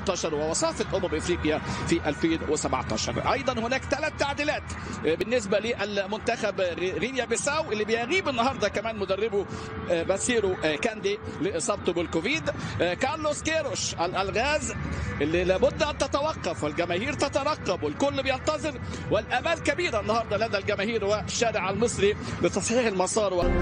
2018 ووصافة أمم إفريقيا في 2017 أيضا هناك ثلاث تعديلات بالنسبة للمنتخب غينيا بيساو اللي بيغيب النهارده كمان مدربه باسيرو كاندي لإصابته بالكوفيد كارلوس كيروش الألغاز اللي لابد أن تتوقف والجماهير تترقب والكل بينتظر والأمال كبيرة النهارده لدى الجماهير والشارع المصري لتصحيح المسار و...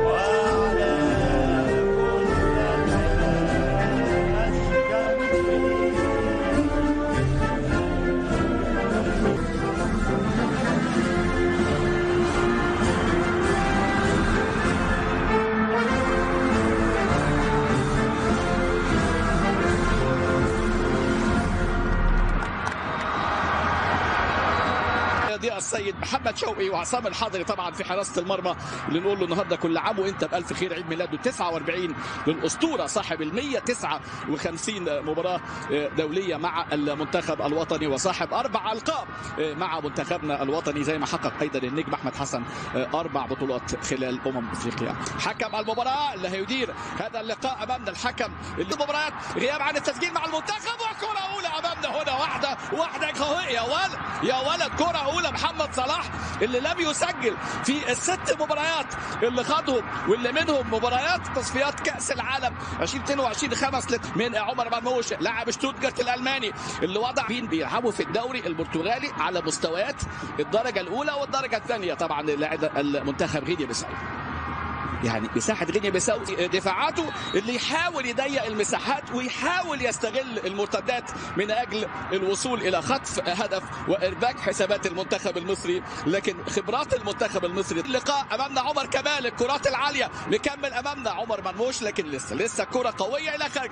السيد محمد شوقي وعصام الحضري طبعا في حراسه المرمى اللي نقول له النهارده كل عام وانت بالف خير عيد ميلاده 49 للاسطوره صاحب ال 159 مباراه دوليه مع المنتخب الوطني وصاحب اربع القاب مع منتخبنا الوطني زي ما حقق ايضا النجم احمد حسن اربع بطولات خلال امم افريقيا حكم المباراه اللي هيدير هذا اللقاء امامنا الحكم المباريات غياب عن التسجيل مع المنتخب وكره اولى امامنا هنا واحده واحده قويه يا ولد يا ولد كره اولى محمد صلاح اللي لم يسجل في الست مباريات اللي خاضهم واللي منهم مباريات تصفيات كاس العالم 2022 خمس من عمر مرموش لاعب شتوتجارت الالماني اللي وضع مين بيلعبوا في الدوري البرتغالي على مستويات الدرجه الاولى والدرجه الثانيه طبعا لاعب المنتخب غينيا بيساو يعني مساحه غينيا بيساو دفاعاته اللي يحاول يضيق المساحات ويحاول يستغل المرتدات من اجل الوصول الى خطف هدف وارباك حسابات المنتخب المصري لكن خبرات المنتخب المصري اللقاء امامنا عمر كمال الكرات العاليه مكمل امامنا عمر مرموش لكن لسه لسه كره قويه الى خارج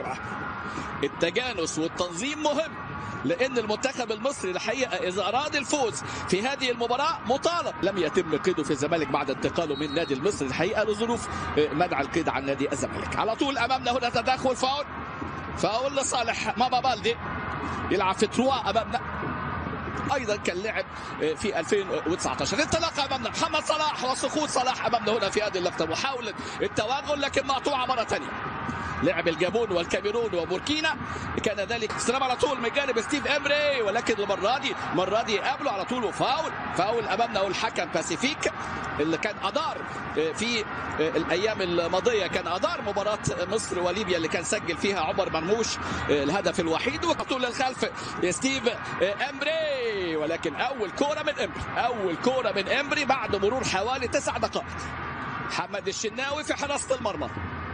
التجانس والتنظيم مهم لان المنتخب المصري الحقيقه اذا اراد الفوز في هذه المباراه مطالب لم يتم قيده في الزمالك بعد انتقاله من نادي المصري الحقيقه لظروف منع القيد عن نادي الزمالك على طول امامنا هنا تدخل فاول فاول لصالح ماما بالدي يلعب في تروا امامنا ايضا كان لعب في 2019 انطلاقه امامنا محمد صلاح وسقوط صلاح امامنا هنا في هذه اللقطه محاوله التوغل لكن مقطوعه مره ثانيه لعب الجابون والكاميرون وبوركينا كان ذلك استلام على طول من جانب ستيف امري ولكن المره دي المره دي قابله على طول وفاول فاول امامنا والحكم باسيفيك اللي كان ادار في الايام الماضيه كان ادار مباراه مصر وليبيا اللي كان سجل فيها عمر مرموش الهدف الوحيد وطول للخلف ستيف امري ولكن اول كوره من امري اول كوره من امري بعد مرور حوالي تسع دقائق محمد الشناوي في حراسه المرمى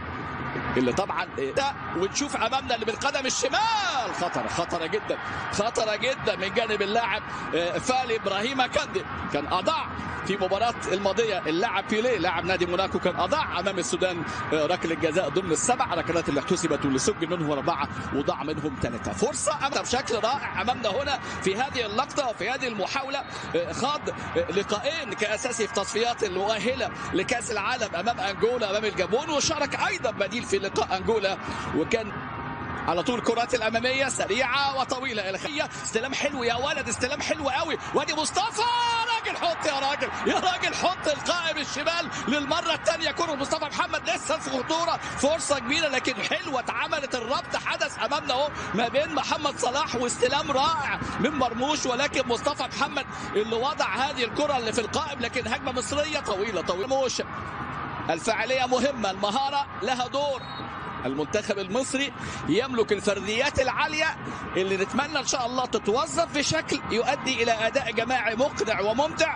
اللي طبعا ده ونشوف امامنا اللي بالقدم الشمال خطره خطره جدا خطره جدا من جانب اللاعب فالي ابراهيم كاندي كان اضاع في مباراة الماضية اللاعب بيليه لاعب نادي موناكو كان أضاع أمام السودان ركلة جزاء ضمن السبع ركلات اللي احتسبت واللي سجل منهم أربعة وضاع منهم ثلاثة فرصة أمامنا بشكل رائع أمامنا هنا في هذه اللقطة وفي هذه المحاولة خاض لقاءين كأساسي في تصفيات المؤهلة لكأس العالم أمام أنجولا أمام الجابون وشارك أيضا بديل في لقاء أنجولا وكان على طول الكرات الاماميه سريعه وطويله الى استلام حلو يا ولد استلام حلو قوي وادي مصطفى راجل حط يا راجل يا راجل حط القائم الشمال للمره الثانيه كره مصطفى محمد لسه في خطوره فرصه كبيره لكن حلوه اتعملت الربط حدث امامنا اهو ما بين محمد صلاح واستلام رائع من مرموش ولكن مصطفى محمد اللي وضع هذه الكره اللي في القائم لكن هجمه مصريه طويله طويله موش الفاعليه مهمه المهاره لها دور المنتخب المصري يملك الفرديات العالية اللي نتمنى إن شاء الله تتوظف بشكل يؤدي إلى أداء جماعي مقنع وممتع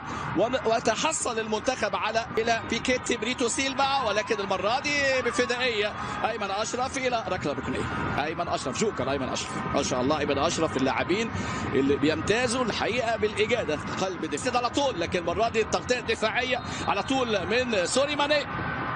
وتحصل المنتخب على إلى بيكيتي بريتو سيلفا ولكن المرة دي بفدائية أيمن أشرف إلى ركلة ركنية أيمن أشرف جوكر أيمن أشرف ما شاء الله أيمن أشرف اللاعبين اللي بيمتازوا الحقيقة بالإجادة قلب دفاع على طول لكن المرة دي التغطية الدفاعية على طول من سوري ماني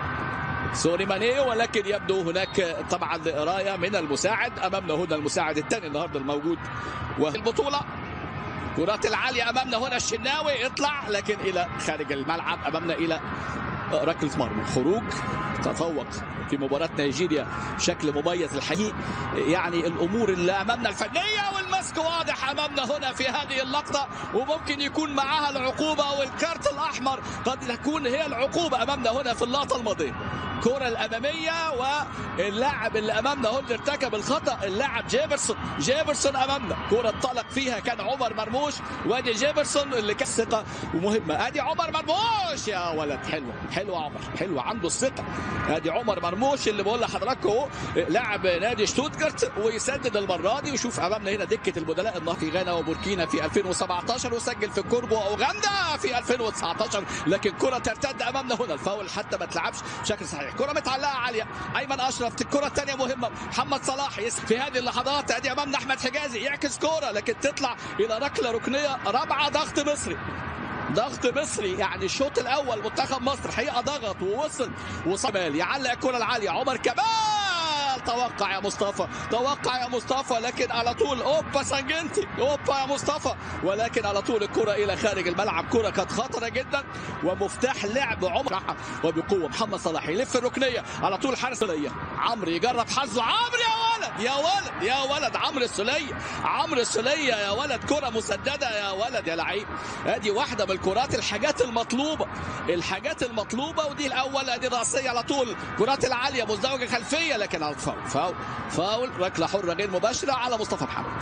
سوري ماني ولكن يبدو هناك طبعا رايه من المساعد امامنا هنا المساعد الثاني النهارده الموجود والبطوله كرات العاليه امامنا هنا الشناوي اطلع لكن الى خارج الملعب امامنا الى ركله مرمى خروج تفوق في مباراة نيجيريا بشكل مميز الحقيقي يعني الأمور اللي أمامنا الفنية والمسك واضح أمامنا هنا في هذه اللقطة وممكن يكون معها العقوبة والكارت الأحمر قد تكون هي العقوبة أمامنا هنا في اللقطة الماضية الكرة الأمامية واللاعب اللي أمامنا هو اللي ارتكب الخطأ اللاعب جيفرسون جيفرسون أمامنا كرة انطلق فيها كان عمر مرموش وادي جيفرسون اللي كان ثقة ومهمة ادي عمر مرموش يا ولد حلوة حلوة عمر حلوة عنده الثقة ادي عمر مرموش اللي بقول لحضراتكم اهو لاعب نادي شتوتجارت ويسدد المرة دي وشوف أمامنا هنا دكة البدلاء النهارده في غانا وبوركينا في 2017 وسجل في كوربو أوغندا في 2019 لكن كرة ترتد أمامنا هنا الفاول حتى ما اتلعبش بشكل صحيح كرة متعلقة عالية أيمن أشرف الكرة الثانية مهمة محمد صلاح في هذه اللحظات ادي أمامنا أحمد حجازي يعكس كرة لكن تطلع إلى ركلة ركنية رابعة ضغط مصري ضغط مصري يعني الشوط الاول منتخب مصر حقيقه ضغط ووصل وصل يعلق الكره العاليه عمر كمال توقع يا مصطفى توقع يا مصطفى لكن على طول اوبا سانجنتي اوبا يا مصطفى ولكن على طول الكره الى خارج الملعب كره كانت خطره جدا ومفتاح لعب عمر وبقوه محمد صلاح يلف الركنيه على طول حارس السليه عمرو يجرب حظه عمرو يا ولد يا ولد يا ولد عمرو السليه عمرو السليه يا ولد كره مسدده يا ولد يا لعيب ادي واحده من الكرات الحاجات المطلوبه الحاجات المطلوبه ودي الاول ادي راسيه على طول كرات العاليه مزدوجه خلفيه لكن على فاول فاول فاول ركله حره غير مباشره على مصطفى محمد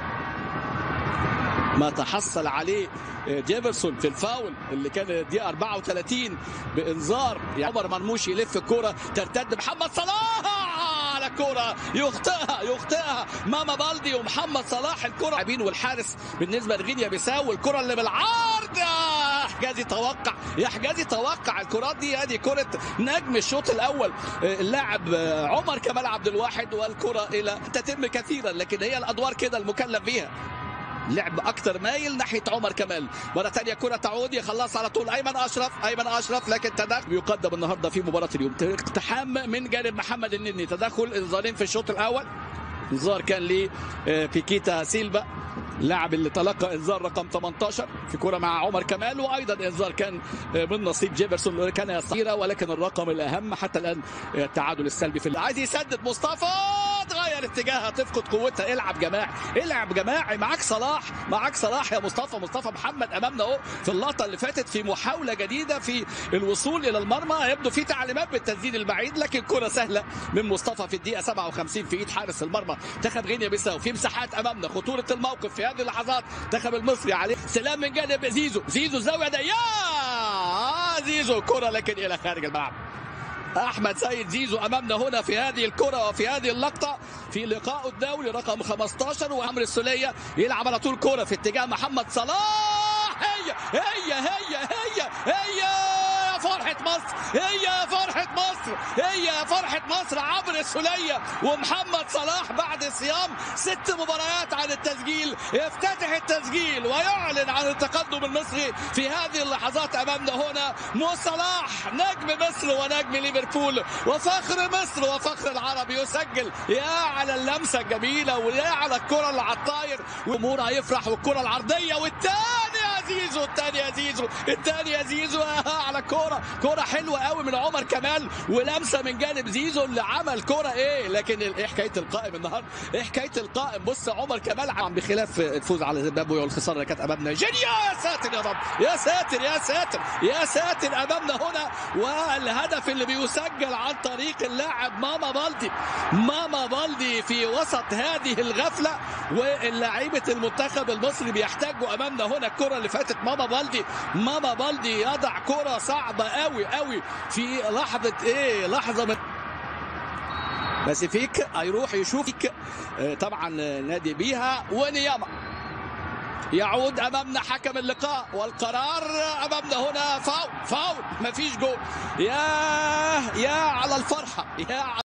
ما تحصل عليه جيفرسون في الفاول اللي كان الدقيقه 34 بانذار عمر مرموش يلف الكره ترتد محمد صلاح على الكرة يخطئها يخطئها ماما بالدي ومحمد صلاح الكرة لاعبين والحارس بالنسبة لغينيا بيساو الكرة اللي بالعرض يا حجازي توقع يا حجازي توقع الكرات دي ادي كرة نجم الشوط الأول اللاعب عمر كمال عبد الواحد والكرة إلى تتم كثيرا لكن هي الأدوار كده المكلف بيها لعب اكثر مايل ناحيه عمر كمال مره ثانيه كره تعود يخلص على طول ايمن اشرف ايمن اشرف لكن تدخل يقدم النهارده في مباراه اليوم اقتحام من جانب محمد النني تدخل انذارين في الشوط الاول انذار كان لبيكيتا سيلفا اللاعب اللي تلقى انذار رقم 18 في كره مع عمر كمال وايضا انذار كان من نصيب جيفرسون اللي كان يستطيع ولكن الرقم الاهم حتى الان التعادل السلبي في عايز يسدد مصطفى تغير اتجاهها تفقد قوتها العب جماعي العب جماعي معاك صلاح معاك صلاح يا مصطفى مصطفى محمد امامنا اهو في اللقطه اللي فاتت في محاوله جديده في الوصول الى المرمى يبدو في تعليمات بالتسديد البعيد لكن كره سهله من مصطفى في الدقيقه 57 في ايد حارس المرمى منتخب غينيا بيساو في مساحات امامنا خطوره الموقف في هذه اللحظات منتخب المصري عليه سلام من جانب زيزو زيزو الزاويه ده يا زيزو كره لكن الى خارج الملعب احمد سيد زيزو امامنا هنا في هذه الكره وفي هذه اللقطه في لقائه الدولي رقم 15 وعمرو السوليه يلعب على طول كره في اتجاه محمد صلاح هي هي هي هي هي يا فرحة مصر هي يا فرحة مصر هي يا فرحة مصر عمرو السولية ومحمد صلاح بعد صيام ست مباريات عن التسجيل يفتتح التسجيل ويعلن عن التقدم المصري في هذه اللحظات أمامنا هنا مو صلاح نجم مصر ونجم ليفربول وفخر مصر وفخر العرب يسجل يا على اللمسة الجميلة ويا على الكرة اللي على الطاير والجمهور هيفرح والكرة العرضية والتاني يا زيزو التاني يا زيزو التاني يا زيزو على كرة كرة حلوة قوي من عمر كمال ولمسة من جانب زيزو اللي عمل كرة ايه لكن ايه حكاية القائم النهارده ايه حكاية القائم بص عمر كمال عم بخلاف الفوز على زيمبابوي والخسارة اللي كانت امامنا نيجيريا يا ساتر يا رب يا ساتر يا ساتر يا ساتر امامنا هنا والهدف اللي بيسجل عن طريق اللاعب ماما بالدي ماما بالدي في وسط هذه الغفلة واللاعيبة المنتخب المصري بيحتاجوا امامنا هنا الكرة اللي فاتت ماما بالدي ماما بالدي يضع كرة صعبة قوي قوي في لحظة ايه لحظة من باسيفيك هيروح يشوف طبعا نادي بيها ونياما يعود امامنا حكم اللقاء والقرار امامنا هنا فاول فاول مفيش جول يا يا على الفرحه يا على